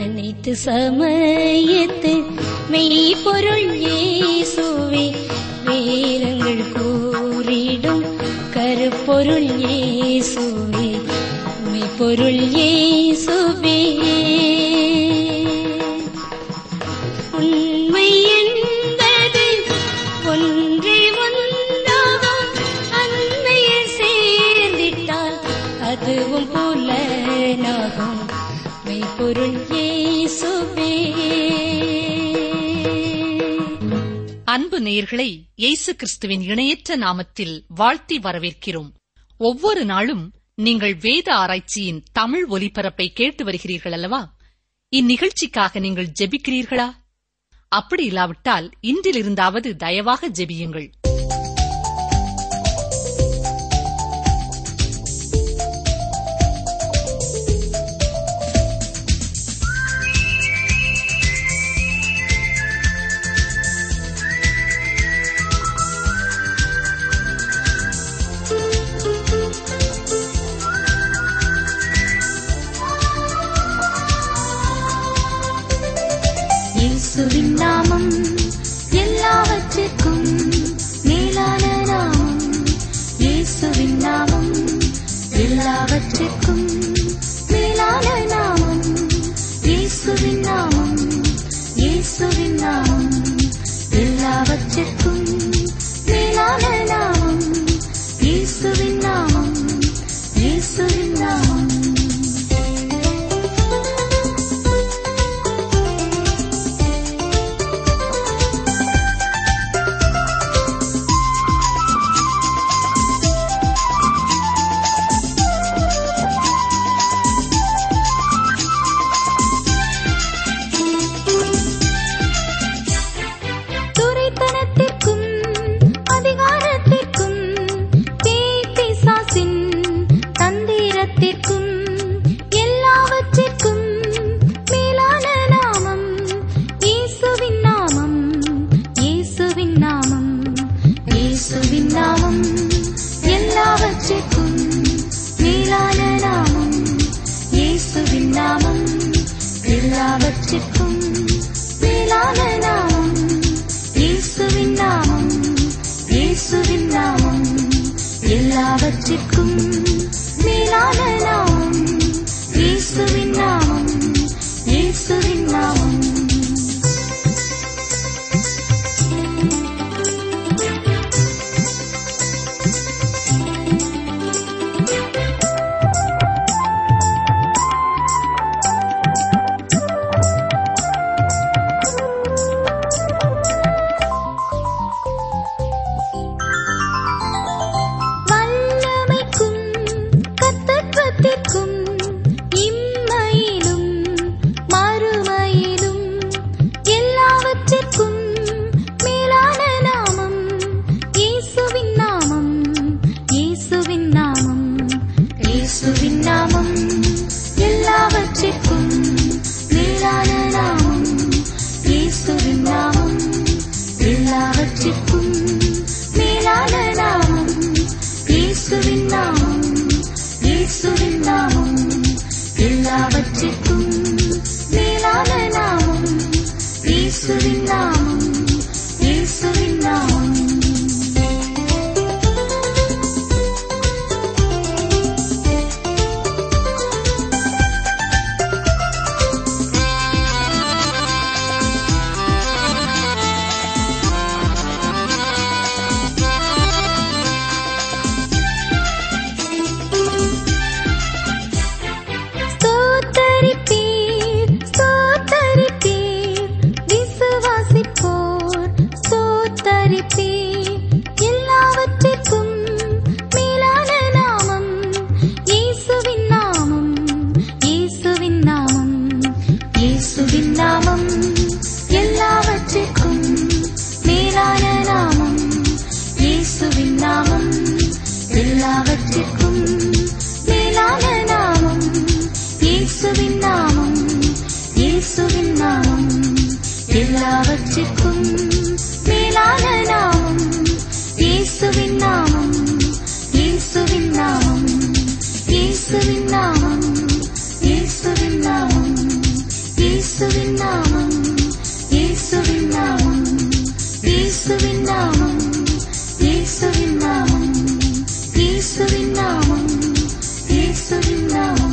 அனைத்து சமயத்து மெய்ப்பொருள் இயேசுவே வேதங்கள் கூறிடும் கருப்பொருள் இயேசுவே மெய்ப்பொருள் இயேசுவே உண்மை என்பது ஒன்றே ஒன்றாகும் அன்னையில் சேர்ந்திட்டால் அதுவும் புலனாகும் மெய்ப்பொருள் இயேசுவே அன்பு நேயர்களை இயேசு கிறிஸ்துவின் இணையற்ற நாமத்தில் வாழ்த்தி வரவேற்கிறோம் ஒவ்வொரு நாளும் நீங்கள் வேத ஆராய்ச்சியின் தமிழ் ஒலிபரப்பை கேட்டு வருகிறீர்கள் அல்லவா இந்நிகழ்ச்சிக்காக நீங்கள் ஜெபிக்கிறீர்களா அப்படி இல்லாவிட்டால் இன்றிலிருந்தாவது தயவாக ஜெபியுங்கள் இயேசுவின் நாமம் எல்லாவற்றிற்கும் மேலான நாமம் இயேசுவின் நாமம் எல்லாவற்றிற்கும் மேலான நாமம் இயேசுவின் நாமம் இயேசுவின் நாமம் எல்லாவற்றிற்கும் மேலான நாமம் இயேசுவின் நாமம் இயேசுவின் நாமம் துரைத்தனத்திற்கும் அதிகாரத்திற்கும் பேய்பிசாசின் தந்திரத்திற்கும் எல்லாவற்றிற்கும் மேலான நாமம் இயேசுவின் நாமம் இயேசுவின் நாமம் இயேசுவின் நாமம் எல்லாவற்றிற்கும் மேலான நாமம் இயேசுவின் நாமம் எல்லாவற்றிற்கும் மேலான நாமம் இயேசுவின் நாமம் இயேசுவின் நாமம் எல்லாவற்றிற்கும் மேலான நாமம் இயேசுவின் நாமம் இயேசுவின் நாமம் வல்லமைக்கும் கத்தத்துவத்திற்கும் இம்மையிலும் மறுமையிலும் எல்லாவற்றிற்கும் மேலான நாமம் இயேசுவின் நாமம் இயேசுவின் நாமம் இயேசுவின் நாமம் எல்லாவற்றிற்கும் மேலான நாமம் இயேசுவின் நாமம் எல்லாவற்றிற்கும் மேலான நாமம் இயேசுவின் நாமம் இயேசுவின் நாமம் எல்லாவற்றிற்கும் மேலான நாமம் இயேசுவின் நாமம் இயேசுவின் நாமம் ஸ்தோத்தரிப்பீர் ஸ்தோத்தரிப்பீர் விசுவாசிப்போர் ஸ்தோத்தரிப்பீர் எல்லாவற்றிற்கும் மேலான நாமம் இயேசுவின் நாமம் இயேசுவின் நாமம் இயேசுவின் நாமம் எல்லாவற்றிற்கும் மேலான நாமம் இயேசுவின் நாமம் எல்லாவற்றிற்கும் மேலான நாமம் இயேசுவின் நாமம் இயேசுவின் நாமம் எல்லாவற்றிற்கும் மேலான நாமம் இயேசுவின் நாமம் இயேசுவின் நாமம் இயேசுவின் நாமம் இயேசுவின் நாமம் இயேசுவின் நாமம் இயேசுவின் நாமம் இயேசுவின் நாமம் இயேசுவின் நாமம் இயேசுவின் நாமம் இயேசுவின் நாமம்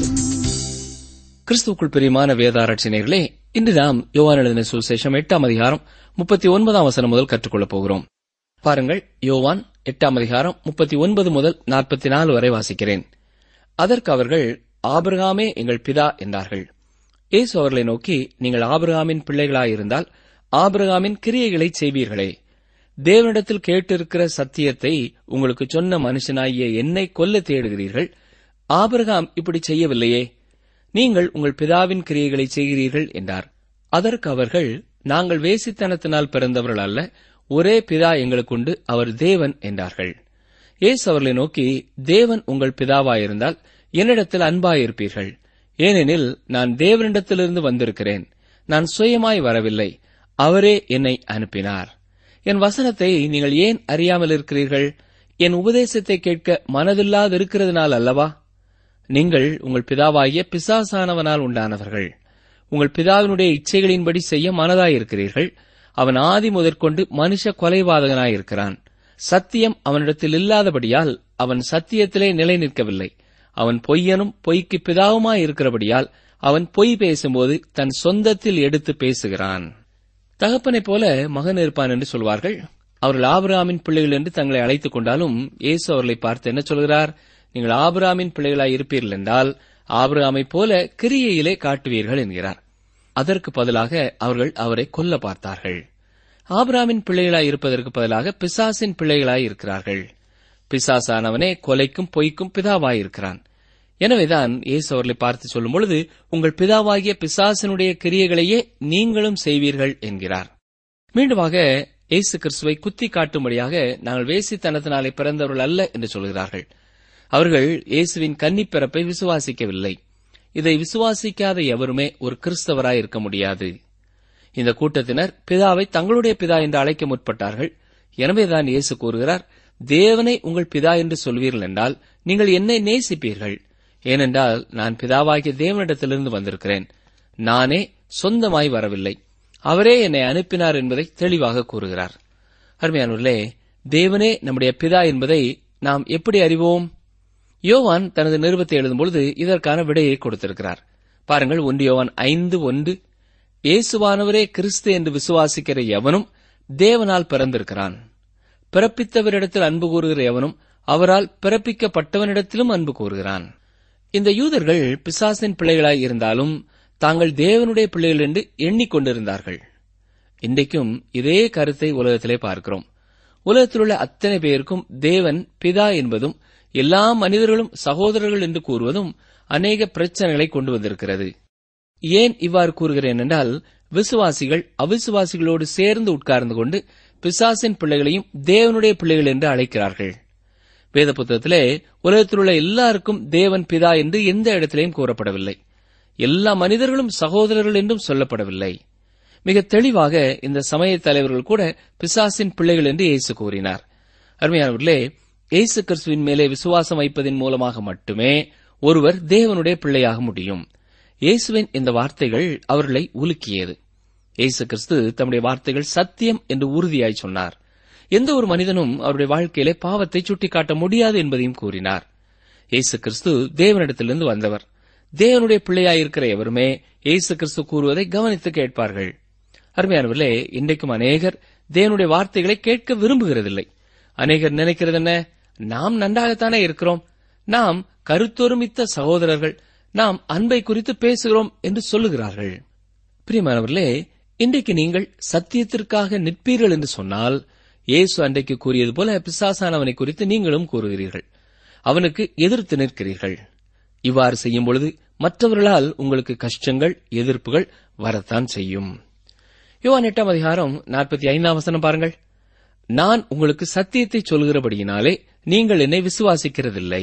கிறிஸ்துவுக்குள் பிரியமான வேதாராய்ச்சினர்களே இன்று நாம் யோவான் எழுதின சுவிசேஷம் எட்டாம் அதிகாரம் முப்பத்தி ஒன்பதாம் வசனம் முதல் கற்றுக்கொள்ளப் போகிறோம் பாருங்கள் யோவான் எட்டாம் அதிகாரம் முப்பத்தி ஒன்பது முதல் நாற்பத்தி நாலு வரை வாசிக்கிறேன் அதற்கு அவர்கள் ஆபிரகாமே எங்கள் பிதா என்றார்கள் இயேசு அவர்களை நோக்கி நீங்கள் ஆபிரகாமின் பிள்ளைகளாயிருந்தால் ஆபிரகாமின் கிரியைகளை செய்வீர்களே தேவனிடத்தில் கேட்டிருக்கிற சத்தியத்தை உங்களுக்கு சொன்ன மனுஷனாகிய என்னை கொல்ல தேடுகிறீர்கள் ஆபிரகாம் இப்படி செய்யவில்லையே நீங்கள் உங்கள் பிதாவின் கிரியைகளை செய்கிறீர்கள் என்றார் அதற்கு அவர்கள் நாங்கள் வேசித்தனத்தினால் பிறந்தவர்கள் அல்ல ஒரே பிதா எங்களுக்குண்டு அவர் தேவன் என்றார்கள் இயேசு அவர்களை நோக்கி தேவன் உங்கள் பிதாவாயிருந்தால் என்னிடத்தில் அன்பாயிருப்பீர்கள் ஏனெனில் நான் தேவனிடத்திலிருந்து வந்திருக்கிறேன் நான் சுயமாய் வரவில்லை அவரே என்னை அனுப்பினார் என் வசனத்தை நீங்கள் ஏன் அறியாமல் இருக்கிறீர்கள் என் உபதேசத்தை கேட்க மனதில்லாதிருக்கிறதுனால் அல்லவா நீங்கள் உங்கள் பிதாவாகிய பிசாசானவனால் உண்டானவர்கள் உங்கள் பிதாவினுடைய இச்சைகளின்படி செய்ய மனதாயிருக்கிறீர்கள் அவன் ஆதி முதற்கொண்டு மனுஷ கொலைபாதகனாயிருக்கிறான் சத்தியம் அவனிடத்தில் இல்லாதபடியால் அவன் சத்தியத்திலே நிலை நிற்கவில்லை அவன் பொய்யனும் பொய்க்கு பிதாவுமாயிருக்கிறபடியால் அவன் பொய் பேசும்போது தன் சொந்தத்தில் எடுத்து பேசுகிறான் தகப்பனைப் போல மகன் இருப்பான் என்று சொல்வார்கள் அவர்கள் ஆபிரகாமின் பிள்ளைகள் என்று தங்களை அழைத்துக் கொண்டாலும் இயேசு அவர்களை பார்த்து என்ன சொல்கிறார் நீங்கள் ஆபிரகாமின் பிள்ளைகளாய் இருப்பீர்கள் என்றால் ஆபிரகாமைப் போல கிரியையிலே காட்டுவீர்கள் என்கிறார் அதற்கு பதிலாக அவர்கள் அவரை கொல்ல பார்த்தார்கள் ஆபிரகாமின் பிள்ளைகளாய் இருப்பதற்கு பதிலாக பிசாசின் பிள்ளைகளாய் இருக்கிறார்கள் பிசாசானவனே கொலைக்கும் பொய்க்கும் பிதாவாயிருக்கிறான் எனவேதான் இயேசு அவர்களை பார்த்து சொல்லும் பொழுது உங்கள் பிதாவாகிய பிசாசனுடைய கிரியைகளையே நீங்களும் செய்வீர்கள் என்கிறார் மீண்டுமாக இயேசு கிறிஸ்துவை குத்தி காட்டும்படியாக நாங்கள் வேசித்தனத்தினாலே பிறந்தவர்கள் அல்ல என்று சொல்கிறார்கள் அவர்கள் இயேசுவின் கன்னிப் பிறப்பை விசுவாசிக்கவில்லை இதை விசுவாசிக்காத எவருமே ஒரு கிறிஸ்தவராய் இருக்க முடியாது இந்த கூட்டத்தினர் பிதாவை தங்களுடைய பிதா என்று அழைக்க முற்பட்டார்கள் எனவேதான் இயேசு கூறுகிறார் தேவனை உங்கள் பிதா என்று சொல்வீர்கள் என்றால் நீங்கள் என்னை நேசிப்பீர்கள் ஏனென்றால் நான் பிதாவாகிய தேவனிடத்திலிருந்து வந்திருக்கிறேன் நானே சொந்தமாய் வரவில்லை அவரே என்னை அனுப்பினார் என்பதை தெளிவாக கூறுகிறார் அருமையானவர்களே தேவனே நம்முடைய பிதா என்பதை நாம் எப்படி அறிவோம் யோவான் தனது நிருபத்தை எழுதும்பொழுது இதற்கான விடையை கொடுத்திருக்கிறார் பாருங்கள் ஒன்று யோவான் ஐந்து ஒன்று இயேசுவானவரே கிறிஸ்து என்று விசுவாசிக்கிற எவனும் தேவனால் பிறந்திருக்கிறான் பிறப்பித்தவரிடத்தில் அன்பு கூறுகிற எவனும் அவரால் பிறப்பிக்கப்பட்டவனிடத்திலும் அன்பு கூறுகிறான் இந்த யூதர்கள் பிசாசின் பிள்ளைகளாய் இருந்தாலும் தாங்கள் தேவனுடைய பிள்ளைகள் என்று எண்ணிக்கொண்டிருந்தார்கள் இன்றைக்கும் இதே கருத்தை உலகத்திலே பார்க்கிறோம் உலகத்தில் உள்ள அத்தனை பேருக்கும் தேவன் பிதா என்பதும் எல்லா மனிதர்களும் சகோதரர்கள் என்று கூறுவதும் அநேக பிரச்சனைகளை கொண்டு வந்திருக்கிறது ஏன் இவ்வாறு கூறுகிறேன் என்றால் விசுவாசிகள் அவிசுவாசிகளோடு சேர்ந்து உட்கார்ந்து கொண்டு பிசாசின் பிள்ளைகளையும் தேவனுடைய பிள்ளைகள் என்று அழைக்கிறார்கள் வேத புத்தகத்திலே உலகத்தில் உள்ள எல்லாருக்கும் தேவன் பிதா என்று எந்த இடத்திலையும் கூறப்படவில்லை எல்லா மனிதர்களும் சகோதரர்கள் என்றும் சொல்லப்படவில்லை மிக தெளிவாக இந்த சமய தலைவர்கள் கூட பிசாசின் பிள்ளைகள் என்று இயேசு கூறினார் அருமையானவர்களே இயேசு கிறிஸ்துவின் மேலே விசுவாசம் வைப்பதின் மூலமாக மட்டுமே ஒருவர் தேவனுடைய பிள்ளையாக முடியும் இயேசுவின் இந்த வார்த்தைகள் அவர்களை உலுக்கியது இயேசு கிறிஸ்து தம்முடைய வார்த்தைகள் சத்தியம் என்று உறுதியாய் சொன்னார் எந்த ஒரு மனிதனும் அவருடைய வாழ்க்கையிலே பாவத்தை சுட்டிக்காட்ட முடியாது என்பதையும் கூறினார் இயேசு கிறிஸ்து தேவனிடத்திலிருந்து வந்தவர் தேவனுடைய பிள்ளையாயிருக்கிற எவருமே இயேசு கிறிஸ்து கூறுவதை கவனித்து கேட்பார்கள் அருமையானவர்களே இன்றைக்கும் அநேகர் தேவனுடைய வார்த்தைகளை கேட்க விரும்புகிறதில்லை அநேகர் நினைக்கிறது என்ன நாம் நன்றாகத்தானே இருக்கிறோம் நாம் கருத்தொருமித்த சகோதரர்கள் நாம் அன்பை குறித்து பேசுகிறோம் என்று சொல்லுகிறார்கள் பிரியமானவர்களே இன்றைக்கு நீங்கள் சத்தியத்திற்காக நிற்பீர்கள் என்று சொன்னால் இயேசு அன்றைக்கு கூறியது போல பிசாசானவனை குறித்து நீங்களும் கூறுகிறீர்கள் அவனுக்கு எதிர்த்து நிற்கிறீர்கள் இவ்வாறு செய்யும் பொழுது மற்றவர்களால் உங்களுக்கு கஷ்டங்கள் எதிர்ப்புகள் வரத்தான் செய்யும் யோவான் எட்டாம் அதிகாரம் நாற்பத்தி ஐந்தாம் வசனம் பாருங்கள் நான் உங்களுக்கு சத்தியத்தை சொல்கிறபடியினாலே நீங்கள் என்னை விசுவாசிக்கிறதில்லை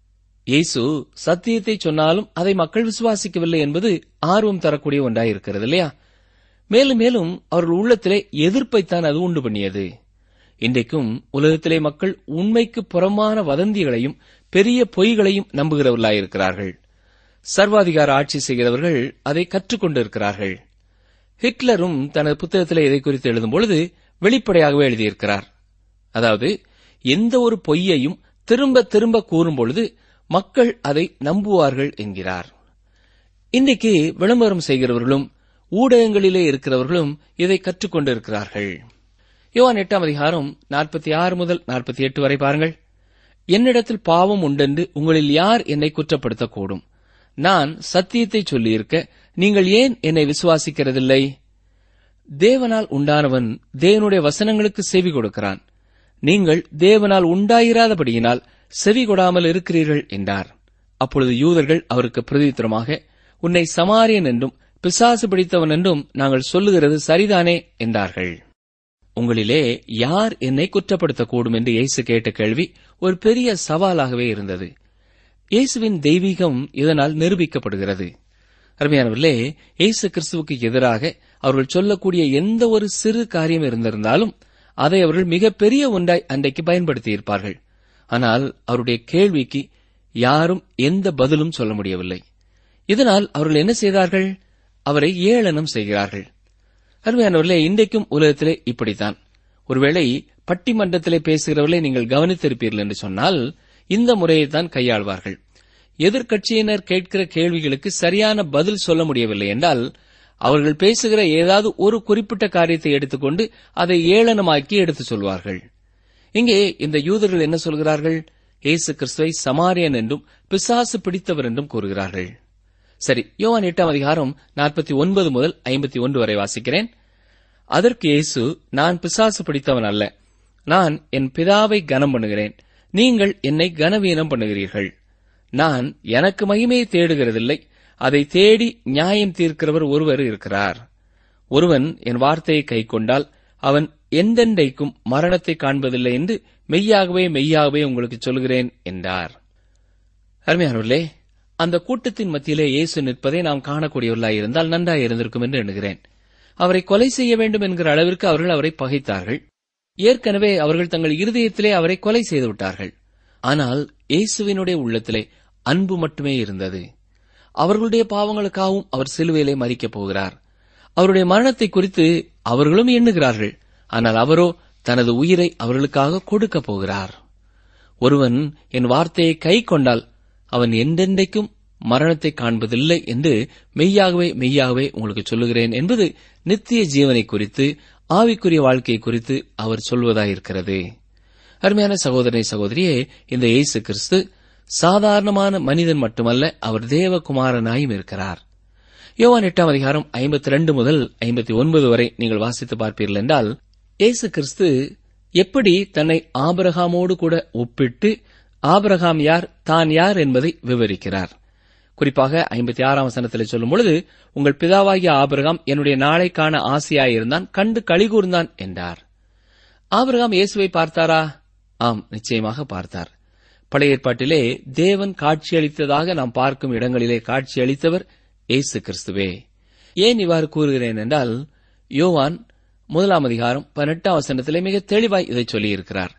இயேசு சத்தியத்தை சொன்னாலும் அதை மக்கள் விசுவாசிக்கவில்லை என்பது ஆர்வம் தரக்கூடிய ஒன்றாயிருக்கிறது இல்லையா மேலும் மேலும் அவர்கள் உள்ளத்திலே எதிர்ப்பைத்தான் அது உண்டு பண்ணியது இன்றைக்கும் உலகத்திலே மக்கள் உண்மைக்கு புறமான வதந்திகளையும் பெரிய பொய்களையும் நம்புகிறவர்களாயிருக்கிறார்கள் சர்வாதிகார ஆட்சி செய்கிறவர்கள் அதை கற்றுக்கொண்டிருக்கிறார்கள் ஹிட்லரும் தனது புத்தகத்திலே இதை குறித்து எழுதும் பொழுது வெளிப்படையாகவே எழுதியிருக்கிறார் அதாவது எந்த ஒரு பொய்யையும் திரும்ப திரும்ப கூறும் பொழுது மக்கள் அதை நம்புவார்கள் என்கிறார் இன்றைக்கு விளம்பரம் செய்கிறவர்களும் ஊடகங்களிலே இருக்கிறவர்களும் இதை கற்றுக்கொண்டிருக்கிறார்கள் யோவான் எட்டாம் அதிகாரம் நாற்பத்தி ஆறு முதல் நாற்பத்தி எட்டு வரை பாருங்கள் என்னிடத்தில் பாவம் உண்டென்று உங்களில் யார் என்னை குற்றப்படுத்தக்கூடும் நான் சத்தியத்தை சொல்லியிருக்க நீங்கள் ஏன் என்னை விசுவாசிக்கிறதில்லை தேவனால் உண்டானவன் தேவனுடைய வசனங்களுக்கு செவி கொடுக்கிறான் நீங்கள் தேவனால் உண்டாயிராதபடியினால் செவி கொடாமல் இருக்கிறீர்கள் என்றார் அப்பொழுது யூதர்கள் அவருக்கு பிரதித்திரமாக உன்னை சமாரியன் என்றும் பிசாசு பிடித்தவன் என்றும் நாங்கள் சொல்லுகிறது சரிதானே என்றார்கள் உங்களிலே யார் என்னை குற்றப்படுத்தக்கூடும் என்று இயேசு கேட்ட கேள்வி ஒரு பெரிய சவாலாகவே இருந்தது இயேசுவின் தெய்வீகம் இதனால் நிரூபிக்கப்படுகிறது அருமையானவர்களே இயேசு கிறிஸ்துவுக்கு எதிராக அவர்கள் சொல்லக்கூடிய எந்த ஒரு சிறு காரியம் இருந்திருந்தாலும் அதை அவர்கள் மிகப்பெரிய ஒன்றாய் அன்றைக்கு பயன்படுத்தியிருப்பார்கள் ஆனால் அவருடைய கேள்விக்கு யாரும் எந்த பதிலும் சொல்ல முடியவில்லை இதனால் அவர்கள் என்ன செய்தார்கள் அவரை ஏளனம் செய்கிறார்கள் அருமையானவர்களே இன்றைக்கும் உலகத்திலே இப்படித்தான் ஒருவேளை பட்டிமன்றத்திலே பேசுகிறவர்களை நீங்கள் கவனித்திருப்பீர்கள் என்று சொன்னால் இந்த முறையைத்தான் கையாள்வார்கள் எதிர்க்கட்சியினர் கேட்கிற கேள்விகளுக்கு சரியான பதில் சொல்ல முடியவில்லை என்றால் அவர்கள் பேசுகிற ஏதாவது ஒரு குறிப்பிட்ட காரியத்தை எடுத்துக்கொண்டு அதை ஏளனமாக்கி எடுத்துச் சொல்வார்கள் இங்கே இந்த யூதர்கள் என்ன சொல்கிறார்கள் இயேசு கிறிஸ்துவை சமாரியன் என்றும் பிசாசு பிடித்தவர் என்றும் கூறுகிறார்கள் சரி யோவான் எட்டாம் அதிகாரம் நாற்பத்தி ஒன்பது முதல் ஐம்பத்தி ஒன்று வரை வாசிக்கிறேன் அதற்கு இயேசு நான் பிசாசு பிடித்தவன் அல்ல நான் என் பிதாவை கனம் பண்ணுகிறேன் நீங்கள் என்னை கனவீனம் பண்ணுகிறீர்கள் நான் எனக்கு மகிமையை தேடுகிறதில்லை அதை தேடி நியாயம் தீர்க்கிறவர் ஒருவர் இருக்கிறார் ஒருவன் என் வார்த்தையை கைக்கொண்டால் அவன் எந்தெண்டைக்கும் மரணத்தை காண்பதில்லை என்று மெய்யாகவே மெய்யாகவே உங்களுக்கு சொல்கிறேன் என்றார் அருமையானவர்களே அந்த கூட்டத்தின் மத்தியிலே இயேசு நிற்பதை நாம் காணக்கூடியவர்களாய் இருந்தால் நன்றாய் இருந்திருக்கும் என்று எண்ணுகிறேன் அவரை கொலை செய்ய வேண்டும் என்கிற அளவிற்கு அவர்கள் அவரை பகைத்தார்கள் ஏற்கனவே அவர்கள் தங்கள் இருதயத்திலே அவரை கொலை செய்து விட்டார்கள் ஆனால் இயேசுவினுடைய உள்ளத்திலே அன்பு மட்டுமே இருந்தது அவர்களுடைய பாவங்களுக்காகவும் அவர் சிலுவையிலே மறிக்கப் போகிறார் அவருடைய மரணத்தை குறித்து அவர்களும் எண்ணுகிறார்கள் ஆனால் அவரோ தனது உயிரை அவர்களுக்காக கொடுக்கப் போகிறார் ஒருவன் என் வார்த்தையை கை கொண்டால் அவன் என்றென்றைக்கும் மரணத்தை காண்பதில்லை என்று மெய்யாகவே மெய்யாகவே உங்களுக்கு சொல்லுகிறேன் என்பது நித்திய ஜீவனை குறித்து ஆவிக்குரிய வாழ்க்கையை குறித்து அவர் சொல்வதாயிருக்கிறது அருமையான சகோதரனை சகோதரியே இந்த இயேசு கிறிஸ்து சாதாரணமான மனிதன் மட்டுமல்ல அவர் தேவகுமாரனாயும் இருக்கிறார் யோவான் எட்டாம் அதிகாரம் ஐம்பத்தி ரெண்டு முதல் ஐம்பத்தி ஒன்பது வரை நீங்கள் வாசித்து பார்ப்பீர்கள் என்றால் இயேசு கிறிஸ்து எப்படி தன்னை ஆபரகாமோடு கூட ஒப்பிட்டு ஆபரகாம் யார் தான் யார் என்பதை விவரிக்கிறார் குறிப்பாக ஐம்பத்தி ஆறாம் வசனத்தில் சொல்லும் பொழுது உங்கள் பிதாவாகிய ஆபிரகாம் என்னுடைய நாளை காண ஆசையாயிருந்தான் கண்டு கழிகூர்ந்தான் என்றார் ஆபிரகாம் இயேசுவை பார்த்தாரா ஆம் நிச்சயமாக பார்த்தார் பழைய ஏற்பாட்டிலே தேவன் காட்சியளித்ததாக நாம் பார்க்கும் இடங்களிலே காட்சியளித்தவர் இயேசு கிறிஸ்துவே ஏன் இவ்வாறு கூறுகிறேன் என்றால் யோவான் முதலாம் அதிகாரம் பதினெட்டாம் வசனத்திலே மிக தெளிவாய் இதை சொல்லியிருக்கிறார்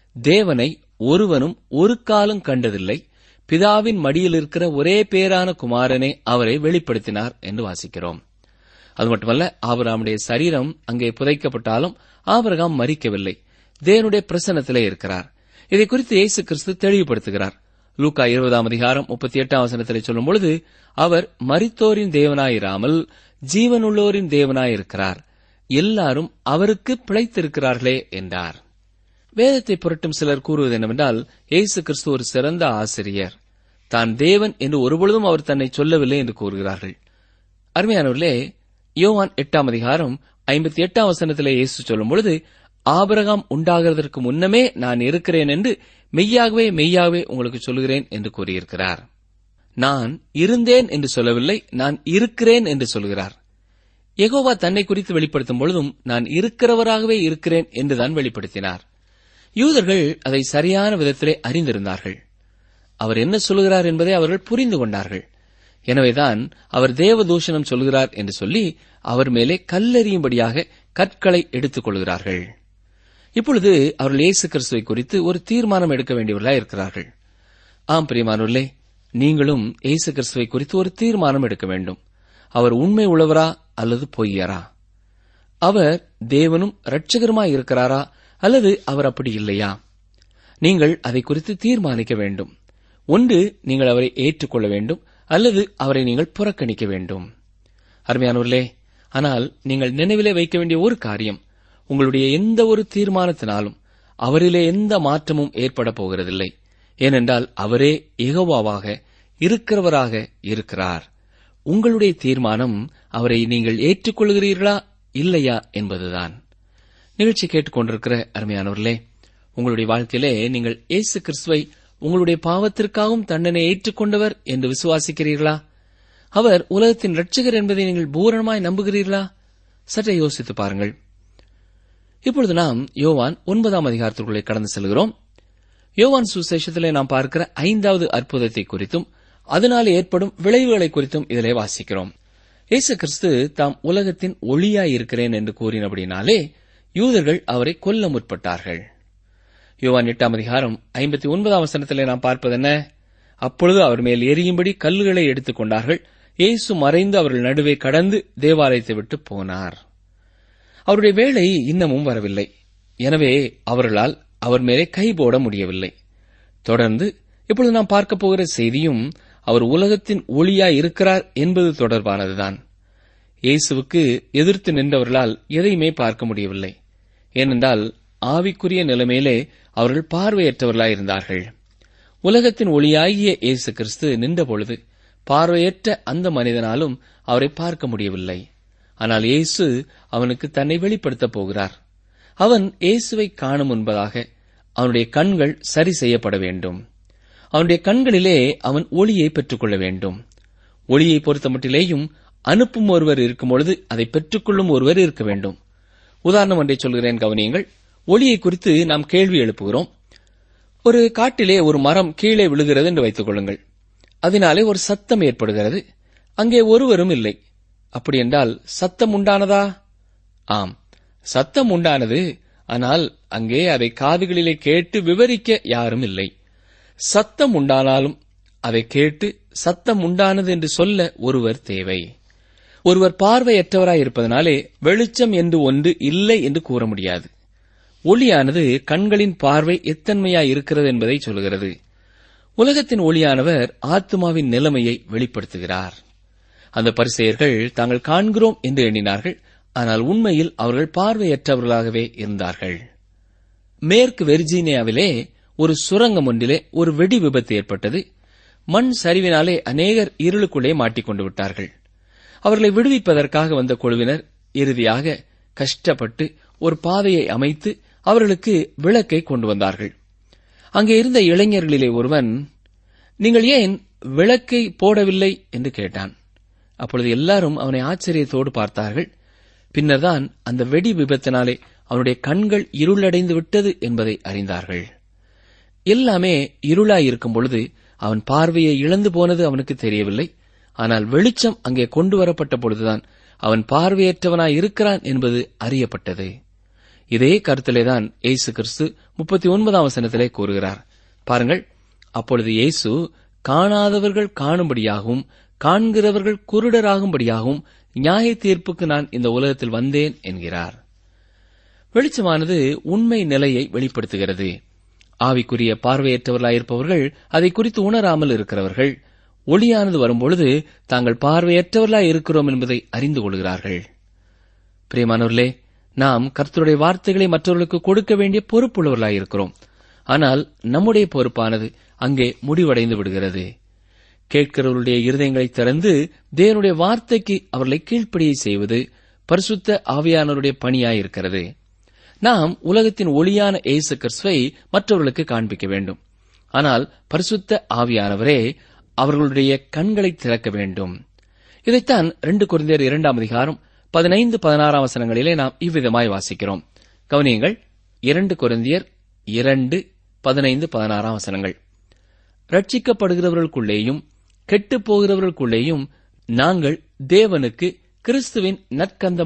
தேவனை ஒருவனும் ஒரு காலம் கண்டதில்லை பிதாவின் மடியில் இருக்கிற ஒரே பேரான குமாரனே அவரை வெளிப்படுத்தினார் என்று வாசிக்கிறோம் அது மட்டுமல்ல ஆபராமுடைய சரீரம் அங்கே புதைக்கப்பட்டாலும் ஆபரகாம் மறிக்கவில்லை தேவனுடைய பிரசன்னத்திலே இருக்கிறார் இதை குறித்து இயேசு கிறிஸ்து தெளிவுபடுத்துகிறார் லூக்கா இருபதாம் அதிகாரம் முப்பத்தி எட்டாம் வசனத்திலே சொல்லும் பொழுது அவர் மரித்தோரின் தேவனாயிராமல் ஜீவனுள்ளோரின் தேவனாயிருக்கிறார் எல்லாரும் அவருக்கு பிழைத்திருக்கிறார்களே என்றார் வேதத்தை புரட்டும் சிலர் கூறுவது என்னவென்றால் இயேசு கிறிஸ்து ஒரு சிறந்த ஆசிரியர் தான் தேவன் என்று ஒருபொழுதும் அவர் தன்னை சொல்லவில்லை என்று கூறுகிறார்கள் அருமையானவர்களே யோவான் எட்டாம் அதிகாரம் ஐம்பத்தி எட்டாம் வசனத்திலே இயேசு சொல்லும் பொழுது ஆபரகாம் உண்டாகிறதற்கு முன்னமே நான் இருக்கிறேன் என்று மெய்யாகவே மெய்யாகவே உங்களுக்கு சொல்லுகிறேன் என்று கூறியிருக்கிறார் நான் இருந்தேன் என்று சொல்லவில்லை நான் இருக்கிறேன் என்று சொல்கிறார் யெகோவா தன்னை குறித்து வெளிப்படுத்தும் பொழுதும் நான் இருக்கிறவராகவே இருக்கிறேன் என்றுதான் வெளிப்படுத்தினார் யூதர்கள் அதை சரியான விதத்திலே அறிந்திருந்தார்கள் அவர் என்ன சொல்கிறார் என்பதை அவர்கள் புரிந்து கொண்டார்கள் எனவேதான் அவர் தேவதூஷணம் சொல்கிறார் என்று சொல்லி அவர் மேலே கல்லெறியும்படியாக கற்களை எடுத்துக் கொள்கிறார்கள் இப்பொழுது அவர்கள் இயேசு கிறிஸ்துவை குறித்து ஒரு தீர்மானம் எடுக்க வேண்டியவர்களாக இருக்கிறார்கள் ஆம் பிரியமானவர்களே நீங்களும் இயேசு கிறிஸ்துவை குறித்து ஒரு தீர்மானம் எடுக்க வேண்டும் அவர் உண்மை உள்ளவரா அல்லது பொய்யரா அவர் தேவனும் இரட்சகருமாய் இருக்கிறாரா அல்லது அவர் அப்படி இல்லையா நீங்கள் அதை குறித்து தீர்மானிக்க வேண்டும் ஒன்று நீங்கள் அவரை ஏற்றுக்கொள்ள வேண்டும் அல்லது அவரை நீங்கள் புறக்கணிக்க வேண்டும் அருமையானவர்களே ஆனால் நீங்கள் நினைவிலே வைக்க வேண்டிய ஒரு காரியம் உங்களுடைய எந்த ஒரு தீர்மானத்தினாலும் அவரிலே எந்த மாற்றமும் ஏற்பட போகிறதில்லை ஏனென்றால் அவரே எகோவாவாக இருக்கிறவராக இருக்கிறார் உங்களுடைய தீர்மானம் அவரை நீங்கள் ஏற்றுக்கொள்கிறீர்களா இல்லையா என்பதுதான் நிகழ்ச்சி கேட்டுக்கொண்டிருக்கிற அருமையானவர்களே உங்களுடைய வாழ்க்கையிலே நீங்கள் இயேசு கிறிஸ்துவை உங்களுடைய பாவத்திற்காகவும் தண்டனை ஏற்றுக்கொண்டவர் என்று விசுவாசிக்கிறீர்களா அவர் உலகத்தின் ரட்சகர் என்பதை நீங்கள் பூரணமாய் நம்புகிறீர்களா சற்றே யோசித்து பாருங்கள் இப்பொழுது நாம் யோவான் ஒன்பதாம் அதிகாரத்திற்குள்ளே கடந்து செல்கிறோம் யோவான் சுசேஷத்திலே நாம் பார்க்கிற ஐந்தாவது அற்புதத்தை குறித்தும் அதனால் ஏற்படும் விளைவுகளை குறித்தும் இதிலே வாசிக்கிறோம் இயேசு கிறிஸ்து தாம் உலகத்தின் ஒளியாய் இருக்கிறேன் என்று கூறினபடினாலே யூதர்கள் அவரை கொல்ல முற்பட்டார்கள் யோவான் எட்டாம் அதிகாரம் ஐம்பத்தி ஒன்பதாம் வசனத்திலே நாம் பார்ப்பது என்ன அப்பொழுது அவர் மேல் எரியும்படி கல்லுகளை எடுத்துக் கொண்டார்கள் இயேசு மறைந்து அவர்கள் நடுவே கடந்து தேவாலயத்தை விட்டு போனார் அவருடைய வேலை இன்னமும் வரவில்லை எனவே அவர்களால் அவர் மேலே கை போட முடியவில்லை தொடர்ந்து இப்பொழுது நாம் பார்க்க போகிற செய்தியும் அவர் உலகத்தின் ஒளியாய் இருக்கிறார் என்பது தொடர்பானதுதான் இயேசுவுக்கு எதிர்த்து நின்றவர்களால் எதையுமே பார்க்க முடியவில்லை ஏனென்றால் ஆவிக்குரிய நிலைமையிலே அவர்கள் பார்வையற்றவர்களாய் இருந்தார்கள் உலகத்தின் ஒளியாகிய இயேசு கிறிஸ்து நின்றபொழுது பார்வையற்ற அந்த மனிதனாலும் அவரை பார்க்க முடியவில்லை ஆனால் இயேசு அவனுக்கு தன்னை வெளிப்படுத்தப் போகிறார் அவன் இயேசுவை காணும் முன்பதாக அவனுடைய கண்கள் சரி செய்யப்பட வேண்டும் அவனுடைய கண்களிலே அவன் ஒளியை பெற்றுக்கொள்ள வேண்டும் ஒளியை பொறுத்தமட்டிலேயும் அனுப்பும் ஒருவர் இருக்கும் பொழுது அதை பெற்றுக்கொள்ளும் ஒருவர் இருக்க வேண்டும் உதாரணம் ஒன்றை சொல்கிறேன் கவனியுங்கள் ஒளியை குறித்து நாம் கேள்வி எழுப்புகிறோம் ஒரு காட்டிலே ஒரு மரம் கீழே விழுகிறது என்று வைத்துக் கொள்ளுங்கள் அதனாலே ஒரு சத்தம் ஏற்படுகிறது அங்கே ஒருவரும் இல்லை அப்படி என்றால் சத்தம் உண்டானதா ஆம் சத்தம் உண்டானது ஆனால் அங்கே அதை காதுகளிலே கேட்டு விவரிக்க யாரும் இல்லை சத்தம் உண்டானாலும் அதை கேட்டு சத்தம் உண்டானது என்று சொல்ல ஒருவர் தேவை ஒருவர் பார்வையற்றவராய் இருப்பதனாலே வெளிச்சம் என்று ஒன்று இல்லை என்று கூற முடியாது ஒளியானது கண்களின் பார்வை எத்தன்மையாய் இருக்கிறது என்பதை சொல்கிறது உலகத்தின் ஒளியானவர் ஆத்மாவின் நிலைமையை வெளிப்படுத்துகிறார் அந்த பரிசெயர்கள் தாங்கள் காண்கிறோம் என்று எண்ணினார்கள் ஆனால் உண்மையில் அவர்கள் பார்வையற்றவர்களாகவே இருந்தார்கள் மேற்கு வெர்ஜீனியாவிலே ஒரு சுரங்கம் ஒன்றிலே ஒரு வெடி விபத்து ஏற்பட்டது மண் சரிவினாலே அநேகர் இருளுக்குள்ளே மாட்டிக்கொண்டு விட்டார்கள் அவர்களை விடுவிப்பதற்காக வந்த குழுவினர் இறுதியாக கஷ்டப்பட்டு ஒரு பாதையை அமைத்து அவர்களுக்கு விளக்கை கொண்டு வந்தார்கள் அங்கே இருந்த இளைஞர்களிலே ஒருவன் நீங்கள் ஏன் விளக்கை போடவில்லை என்று கேட்டான் அப்பொழுது எல்லாரும் அவனை ஆச்சரியத்தோடு பார்த்தார்கள் பின்னர்தான் அந்த வெடி விபத்தினாலே அவனுடைய கண்கள் இருளடைந்து விட்டது என்பதை அறிந்தார்கள் எல்லாமே இருளாய் இருக்கும் பொழுது அவன் பார்வையை இழந்து போனது அவனுக்கு தெரியவில்லை ஆனால் வெளிச்சம் அங்கே கொண்டு வரப்பட்ட பொழுதுதான் அவன் பார்வையற்றவனாய் இருக்கிறான் என்பது அறியப்பட்டது இதே கருத்திலேதான் இயேசு கிறிஸ்து முப்பத்தி ஒன்பதாம் வசனத்திலே கூறுகிறார் பாருங்கள் அப்பொழுது இயேசு காணாதவர்கள் காணும்படியாகவும் காண்கிறவர்கள் குருடராகும்படியாகவும் நியாய தீர்ப்புக்கு நான் இந்த உலகத்தில் வந்தேன் என்கிறார் வெளிச்சமானது உண்மை நிலையை வெளிப்படுத்துகிறது ஆவிக்குரிய பார்வையற்றவர்களாயிருப்பவர்கள் அதை குறித்து உணராமல் இருக்கிறவர்கள் ஒளியானது வரும்பொழுது தாங்கள் பார்வையற்றவர்களாய் இருக்கிறோம் என்பதை அறிந்து கொள்கிறார்கள் பிரியமானவர்களே நாம் கர்த்தருடைய வார்த்தைகளை மற்றவர்களுக்கு கொடுக்க வேண்டிய பொறுப்புள்ளவர்களாய் இருக்கிறோம் ஆனால் நம்முடைய பொறுப்பானது அங்கே முடிவடைந்து விடுகிறது கேட்கிறவருடைய இருதயங்களை திறந்து தேவனுடைய வார்த்தைக்கு அவர்களை கீழ்ப்படியை செய்வது பரிசுத்த ஆவியானவருடைய பணியாயிருக்கிறது நாம் உலகத்தின் ஒளியான இயேசு கிறிஸ்துவை மற்றவர்களுக்கு காண்பிக்க வேண்டும் ஆனால் பரிசுத்த ஆவியானவரே அவர்களுடைய கண்களை திறக்க வேண்டும் இதைத்தான் ரெண்டு குழந்தையர் இரண்டாம் அதிகாரம் பதினைந்து பதினாறாம் வசனங்களிலே நாம் இவ்விதமாய் வாசிக்கிறோம் கவனியங்கள் இரண்டு குருந்தியர் இரண்டு பதினைந்து பதினாறாம் வசனங்கள் ரட்சிக்கப்படுகிறவர்களுக்குள்ளேயும் கெட்டுப் போகிறவர்களுக்குள்ளேயும் நாங்கள் தேவனுக்கு கிறிஸ்துவின்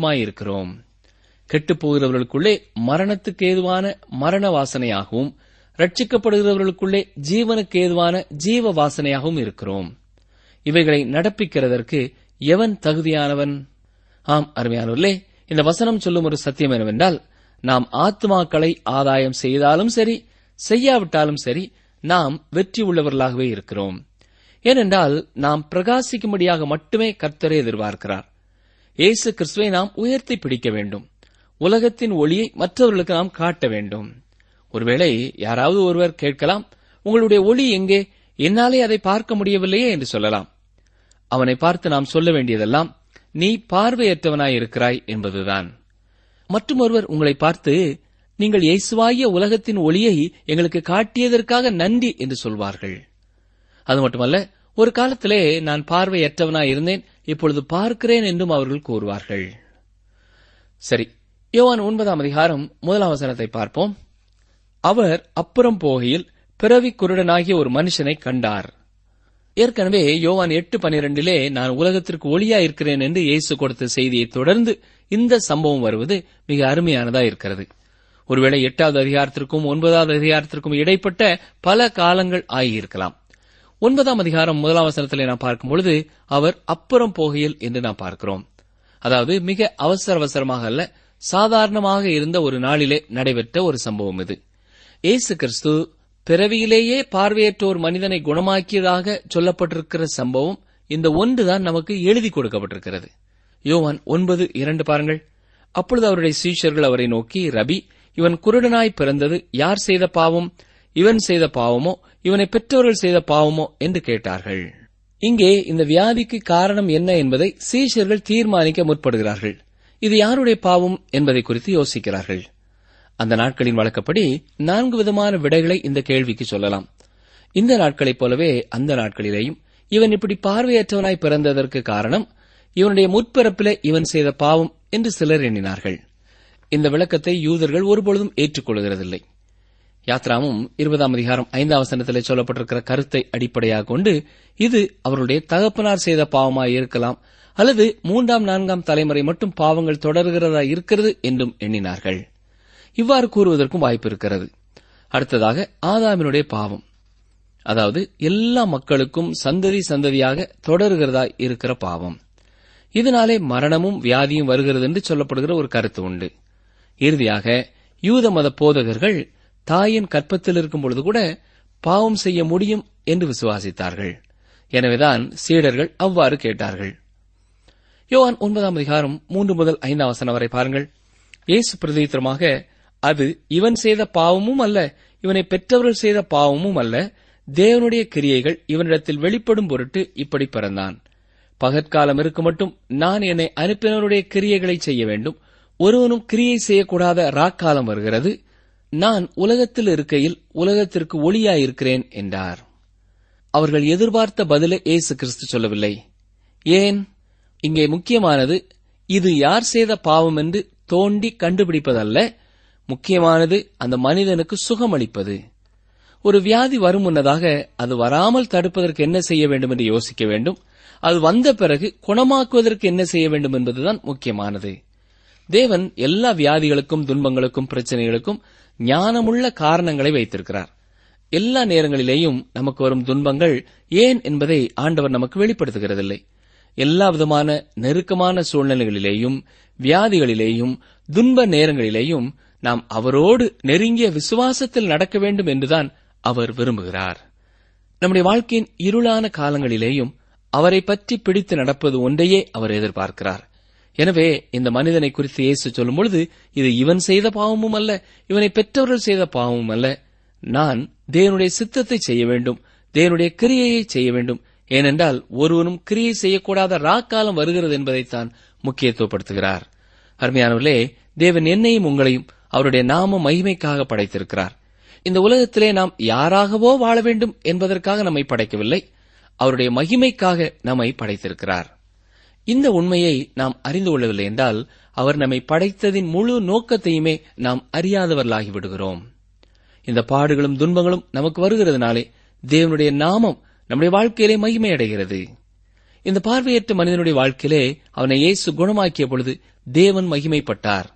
நற்கந்தமாயிருக்கிறோம் கெட்டுப் போகிறவர்களுக்குள்ளே மரணத்துக்கு ஏதுவான மரண வாசனையாகவும் ரட்சிக்கப்படுகிறவர்களுக்குள்ளே ஜீவனுக்கு ஏதுவான ஜீவ வாசனையாகவும் இருக்கிறோம் இவைகளை நடப்பிக்கிறதற்கு எவன் தகுதியானவன் ஆம் அருமையானவர்களே இந்த வசனம் சொல்லும் ஒரு சத்தியம் என்னவென்றால் நாம் ஆத்மாக்களை ஆதாயம் செய்தாலும் சரி செய்யாவிட்டாலும் சரி நாம் வெற்றி உள்ளவர்களாகவே இருக்கிறோம் ஏனென்றால் நாம் பிரகாசிக்கும்படியாக மட்டுமே கர்த்தரை எதிர்பார்க்கிறார் இயேசு கிறிஸ்துவை நாம் உயர்த்தி பிடிக்க வேண்டும் உலகத்தின் ஒளியை மற்றவர்களுக்கு நாம் காட்ட வேண்டும் ஒருவேளை யாராவது ஒருவர் கேட்கலாம் உங்களுடைய ஒளி எங்கே என்னாலே அதை பார்க்க முடியவில்லையே என்று சொல்லலாம் அவனை பார்த்து நாம் சொல்ல வேண்டியதெல்லாம் நீ பார்வையற்றவனாய் இருக்கிறாய் என்பதுதான் மற்றும் ஒருவர் உங்களை பார்த்து நீங்கள் இயேசுவாகிய உலகத்தின் ஒளியை எங்களுக்கு காட்டியதற்காக நன்றி என்று சொல்வார்கள் அது மட்டுமல்ல ஒரு காலத்திலே நான் பார்வையற்றவனாய் இருந்தேன் இப்பொழுது பார்க்கிறேன் என்றும் அவர்கள் கூறுவார்கள் சரி யோவான் ஒன்பதாம் அதிகாரம் முதலாம் வசனத்தை பார்ப்போம் அவர் அப்புறம் போகையில் பிறவி குருடனாகிய ஒரு மனுஷனை கண்டார் ஏற்கனவே யோவான் எட்டு பனிரெண்டிலே நான் உலகத்திற்கு ஒளியா இருக்கிறேன் என்று இயேசு கொடுத்த செய்தியை தொடர்ந்து இந்த சம்பவம் வருவது மிக அருமையானதா இருக்கிறது ஒருவேளை எட்டாவது அதிகாரத்திற்கும் ஒன்பதாவது அதிகாரத்திற்கும் இடைப்பட்ட பல காலங்கள் ஆகியிருக்கலாம் ஒன்பதாம் அதிகாரம் முதலாம் வசனத்திலே நாம் பார்க்கும் பொழுது அவர் அப்புறம் போகையில் என்று நாம் பார்க்கிறோம் அதாவது மிக அவசர அவசரமாக அல்ல சாதாரணமாக இருந்த ஒரு நாளிலே நடைபெற்ற ஒரு சம்பவம் இது இயேசு கிறிஸ்து பிறவியிலேயே பார்வையற்ற ஒரு மனிதனை குணமாக்கியதாக சொல்லப்பட்டிருக்கிற சம்பவம் இந்த ஒன்றுதான் நமக்கு எழுதி கொடுக்கப்பட்டிருக்கிறது யோவான் ஒன்பது இரண்டு பாருங்கள் அப்பொழுது அவருடைய சீஷர்கள் அவரை நோக்கி ரபி இவன் குருடனாய் பிறந்தது யார் செய்த பாவம் இவன் செய்த பாவமோ இவனை பெற்றவர்கள் செய்த பாவமோ என்று கேட்டார்கள் இங்கே இந்த வியாதிக்கு காரணம் என்ன என்பதை சீஷர்கள் தீர்மானிக்க முற்படுகிறார்கள் இது யாருடைய பாவம் என்பதை குறித்து யோசிக்கிறார்கள் அந்த நாட்களின் வழக்கப்படி நான்கு விதமான விடைகளை இந்த கேள்விக்கு சொல்லலாம் இந்த நாட்களைப் போலவே அந்த நாட்களிலேயும் இவன் இப்படி பார்வையற்றவனாய் பிறந்ததற்கு காரணம் இவனுடைய முற்பிறப்பிலே இவன் செய்த பாவம் என்று சிலர் எண்ணினார்கள் இந்த விளக்கத்தை யூதர்கள் ஒருபொழுதும் ஏற்றுக்கொள்கிறதில்லை யாத்ராமும் இருபதாம் அதிகாரம் ஐந்தாம் வசனத்திலே சொல்லப்பட்டிருக்கிற கருத்தை அடிப்படையாக கொண்டு இது அவருடைய தகப்பனார் செய்த பாவமாய் இருக்கலாம் அல்லது மூன்றாம் நான்காம் தலைமுறை மட்டும் பாவங்கள் தொடர்கிறதா இருக்கிறது என்றும் எண்ணினார்கள் இவ்வாறு கூறுவதற்கும் வாய்ப்பு இருக்கிறது அடுத்ததாக ஆதாமினுடைய பாவம் அதாவது எல்லா மக்களுக்கும் சந்ததி சந்ததியாக தொடர்கிறதா இருக்கிற பாவம் இதனாலே மரணமும் வியாதியும் வருகிறது என்று சொல்லப்படுகிற ஒரு கருத்து உண்டு இறுதியாக யூத மத போதகர்கள் தாயின் கற்பத்தில் இருக்கும் பொழுது கூட பாவம் செய்ய முடியும் என்று விசுவாசித்தார்கள் எனவேதான் சீடர்கள் அவ்வாறு கேட்டார்கள் யோவான் ஒன்பதாம் அதிகாரம் மூன்று முதல் ஐந்தாம் வசனம் வரை பாருங்கள் இயேசு பிரதித்திரமாக அது இவன் செய்த பாவமும் அல்ல இவனை பெற்றவர்கள் செய்த பாவமும் அல்ல தேவனுடைய கிரியைகள் இவனிடத்தில் வெளிப்படும் பொருட்டு இப்படி பிறந்தான் பகற்காலம் இருக்க மட்டும் நான் என்னை அனுப்பினவருடைய கிரியைகளை செய்ய வேண்டும் ஒருவனும் கிரியை செய்யக்கூடாத ராக்காலம் வருகிறது நான் உலகத்தில் இருக்கையில் உலகத்திற்கு ஒளியாயிருக்கிறேன் என்றார் அவர்கள் எதிர்பார்த்த பதிலை இயேசு கிறிஸ்து சொல்லவில்லை ஏன் இங்கே முக்கியமானது இது யார் செய்த பாவம் என்று தோண்டி கண்டுபிடிப்பதல்ல முக்கியமானது அந்த மனிதனுக்கு சுகமளிப்பது ஒரு வியாதி வரும் முன்னதாக அது வராமல் தடுப்பதற்கு என்ன செய்ய வேண்டும் என்று யோசிக்க வேண்டும் அது வந்த பிறகு குணமாக்குவதற்கு என்ன செய்ய வேண்டும் என்பதுதான் முக்கியமானது தேவன் எல்லா வியாதிகளுக்கும் துன்பங்களுக்கும் பிரச்சனைகளுக்கும் ஞானமுள்ள காரணங்களை வைத்திருக்கிறார் எல்லா நேரங்களிலேயும் நமக்கு வரும் துன்பங்கள் ஏன் என்பதை ஆண்டவர் நமக்கு வெளிப்படுத்துகிறதில்லை எல்லா விதமான நெருக்கமான சூழ்நிலைகளிலேயும் வியாதிகளிலேயும் துன்ப நேரங்களிலேயும் நாம் அவரோடு நெருங்கிய விசுவாசத்தில் நடக்க வேண்டும் என்றுதான் அவர் விரும்புகிறார் நம்முடைய வாழ்க்கையின் இருளான காலங்களிலேயும் அவரை பற்றி பிடித்து நடப்பது ஒன்றையே அவர் எதிர்பார்க்கிறார் எனவே இந்த மனிதனை குறித்து இயேசு சொல்லும் பொழுது இது இவன் செய்த பாவமும் அல்ல இவனை பெற்றவர்கள் செய்த பாவமும் அல்ல நான் தேவனுடைய சித்தத்தை செய்ய வேண்டும் தேவனுடைய கிரியையை செய்ய வேண்டும் ஏனென்றால் ஒருவனும் கிரியை செய்யக்கூடாத ராக்காலம் வருகிறது என்பதைத்தான் முக்கியத்துவப்படுத்துகிறார் அருமையானவர்களே தேவன் என்னையும் உங்களையும் அவருடைய நாம மகிமைக்காக படைத்திருக்கிறார் இந்த உலகத்திலே நாம் யாராகவோ வாழ வேண்டும் என்பதற்காக நம்மை படைக்கவில்லை அவருடைய மகிமைக்காக நம்மை படைத்திருக்கிறார் இந்த உண்மையை நாம் அறிந்து கொள்ளவில்லை என்றால் அவர் நம்மை படைத்ததின் முழு நோக்கத்தையுமே நாம் அறியாதவர்களாகி விடுகிறோம் இந்த பாடுகளும் துன்பங்களும் நமக்கு வருகிறதுனாலே தேவனுடைய நாமம் நம்முடைய வாழ்க்கையிலே மகிமை அடைகிறது இந்த பார்வையற்ற மனிதனுடைய வாழ்க்கையிலே அவனை இயேசு குணமாக்கிய பொழுது தேவன் மகிமைப்பட்டார்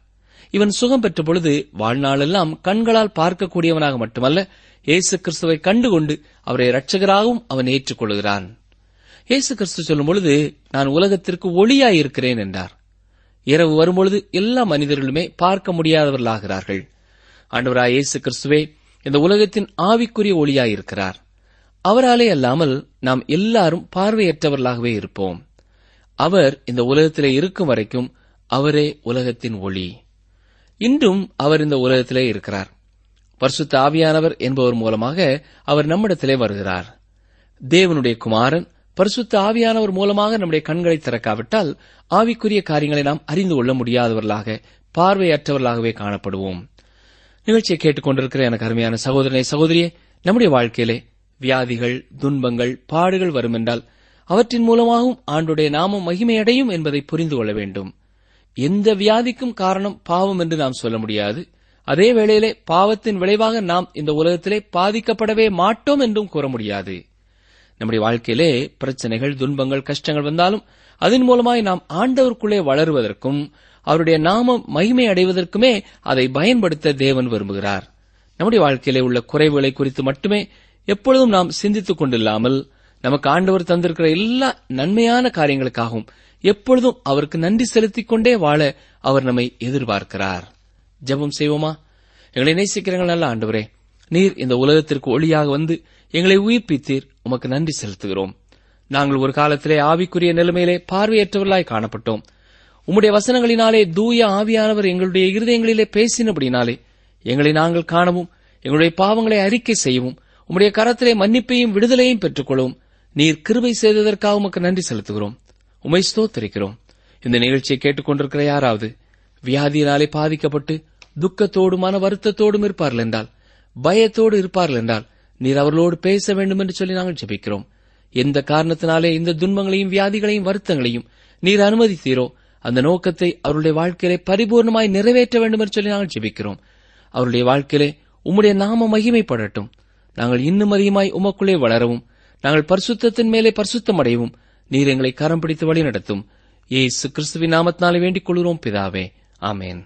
இவன் சுகம் பெற்ற பொழுது வாழ்நாளெல்லாம் கண்களால் பார்க்கக்கூடியவனாக மட்டுமல்ல இயேசு கிறிஸ்துவை கண்டுகொண்டு அவரை இரட்சகராகவும் அவன் ஏற்றுக்கொள்கிறான் இயேசு கிறிஸ்து சொல்லும் பொழுது நான் உலகத்திற்கு ஒளியாயிருக்கிறேன் என்றார் இரவு வரும்பொழுது எல்லா மனிதர்களுமே பார்க்க முடியாதவர்களாகிறார்கள் ஆண்டவராய் இயேசு கிறிஸ்துவே இந்த உலகத்தின் ஆவிக்குரிய ஒளியாயிருக்கிறார் அவராலே அல்லாமல் நாம் எல்லாரும் பார்வையற்றவர்களாகவே இருப்போம் அவர் இந்த உலகத்திலே இருக்கும் வரைக்கும் அவரே உலகத்தின் ஒளி இன்றும் அவர் இந்த உலகத்திலே இருக்கிறார் பரிசுத்த ஆவியானவர் என்பவர் மூலமாக அவர் நம்மிடத்திலே வருகிறார் தேவனுடைய குமாரன் பரிசுத்த ஆவியானவர் மூலமாக நம்முடைய கண்களை திறக்காவிட்டால் ஆவிக்குரிய காரியங்களை நாம் அறிந்து கொள்ள முடியாதவர்களாக பார்வையற்றவர்களாகவே காணப்படுவோம் நிகழ்ச்சியை கேட்டுக்கொண்டிருக்கிற எனக்கு அருமையான சகோதரனை சகோதரியே நம்முடைய வாழ்க்கையிலே வியாதிகள் துன்பங்கள் பாடுகள் வரும் என்றால் அவற்றின் மூலமாகவும் ஆண்டுடைய நாமம் மகிமையடையும் என்பதை புரிந்து கொள்ள வேண்டும் எந்த வியாதிக்கும் காரணம் பாவம் என்று நாம் சொல்ல முடியாது அதே வேளையிலே பாவத்தின் விளைவாக நாம் இந்த உலகத்திலே பாதிக்கப்படவே மாட்டோம் என்றும் கூற முடியாது நம்முடைய வாழ்க்கையிலே பிரச்சனைகள் துன்பங்கள் கஷ்டங்கள் வந்தாலும் அதன் மூலமாய் நாம் ஆண்டவருக்குள்ளே வளருவதற்கும் அவருடைய நாமம் மகிமை அடைவதற்குமே அதை பயன்படுத்த தேவன் விரும்புகிறார் நம்முடைய வாழ்க்கையிலே உள்ள குறைவுகளை குறித்து மட்டுமே எப்பொழுதும் நாம் சிந்தித்துக் கொண்டில்லாமல் நமக்கு ஆண்டவர் தந்திருக்கிற எல்லா நன்மையான காரியங்களுக்காகவும் எப்பொழுதும் அவருக்கு நன்றி செலுத்திக் கொண்டே வாழ அவர் நம்மை எதிர்பார்க்கிறார் ஜெபம் செய்வோமா எங்களை நேசிக்கிறீர்கள் நல்ல ஆண்டவரே நீர் இந்த உலகத்திற்கு ஒளியாக வந்து எங்களை உயிர்ப்பித்தீர் உமக்கு நன்றி செலுத்துகிறோம் நாங்கள் ஒரு காலத்திலே ஆவிக்குரிய நிலைமையிலே பார்வையற்றவர்களாய் காணப்பட்டோம் உம்முடைய வசனங்களினாலே தூய ஆவியானவர் எங்களுடைய இருதயங்களிலே பேசினபடினாலே எங்களை நாங்கள் காணவும் எங்களுடைய பாவங்களை அறிக்கை செய்யவும் உம்முடைய கரத்திலே மன்னிப்பையும் விடுதலையும் பெற்றுக்கொள்ளவும் நீர் கிருபை செய்ததற்காக உமக்கு நன்றி செலுத்துகிறோம் உமை ஸ்தோத்தரிக்கிறோம் இந்த நிகழ்ச்சியை கேட்டுக்கொண்டிருக்கிற யாராவது வியாதியினாலே பாதிக்கப்பட்டு துக்கத்தோடும் மன வருத்தத்தோடும் இருப்பார்கள் என்றால் பயத்தோடு இருப்பார்கள் என்றால் நீர் அவர்களோடு பேச வேண்டும் என்று சொல்லி நாங்கள் ஜெபிக்கிறோம் எந்த காரணத்தினாலே இந்த துன்பங்களையும் வியாதிகளையும் வருத்தங்களையும் நீர் அனுமதித்தீரோ அந்த நோக்கத்தை அவருடைய வாழ்க்கையிலே பரிபூர்ணமாய் நிறைவேற்ற வேண்டும் என்று சொல்லி நாங்கள் ஜெபிக்கிறோம் அவருடைய வாழ்க்கையிலே உம்முடைய நாம மகிமைப்படட்டும் நாங்கள் இன்னும் அதிகமாய் உமக்குள்ளே வளரவும் நாங்கள் பரிசுத்தத்தின் மேலே பரிசுத்தம் அடையவும் நீர் எங்களை கரம் பிடித்து வழி நடத்தும் ஏசு கிறிஸ்துவின் நாமத்தினாலே வேண்டிக் கொள்கிறோம் பிதாவே ஆமேன்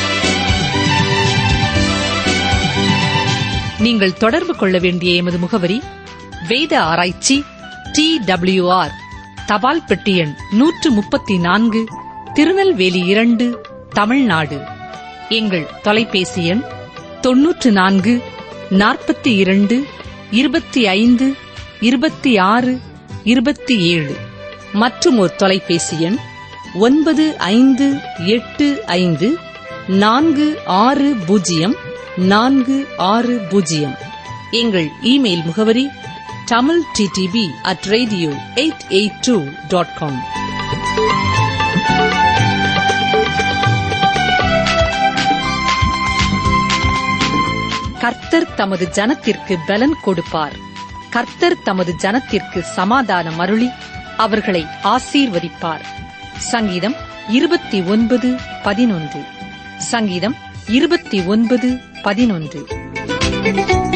நீங்கள் தொடர்பு கொள்ள வேண்டிய எமது முகவரி வேத ஆராய்ச்சி டி ஆர் தபால் பெட்டி எண் நூற்று முப்பத்தி நான்கு திருநெல்வேலி இரண்டு தமிழ்நாடு எங்கள் தொலைபேசி எண் தொன்னூற்று நான்கு நாற்பத்தி இரண்டு இருபத்தி ஐந்து இருபத்தி ஆறு இருபத்தி ஏழு மற்றும் ஒரு தொலைபேசி எண் ஒன்பது ஐந்து எட்டு ஐந்து நான்கு ஆறு பூஜ்ஜியம் நான்கு ஆறு பூஜ்ஜியம் எங்கள் இமெயில் முகவரி Tamil DTP at radio eight eight two dot com கர்த்தர் தமது ஜனத்திற்கு பலன் கொடுப்பார் கர்த்தர் தமது ஜனத்திற்கு சமாதானம் அருளி அவர்களை ஆசீர்வதிப்பார் சங்கீதம் இருபத்தி ஒன்பது பதினொன்று சங்கீதம் இருபத்தி ஒன்பது பதினொன்று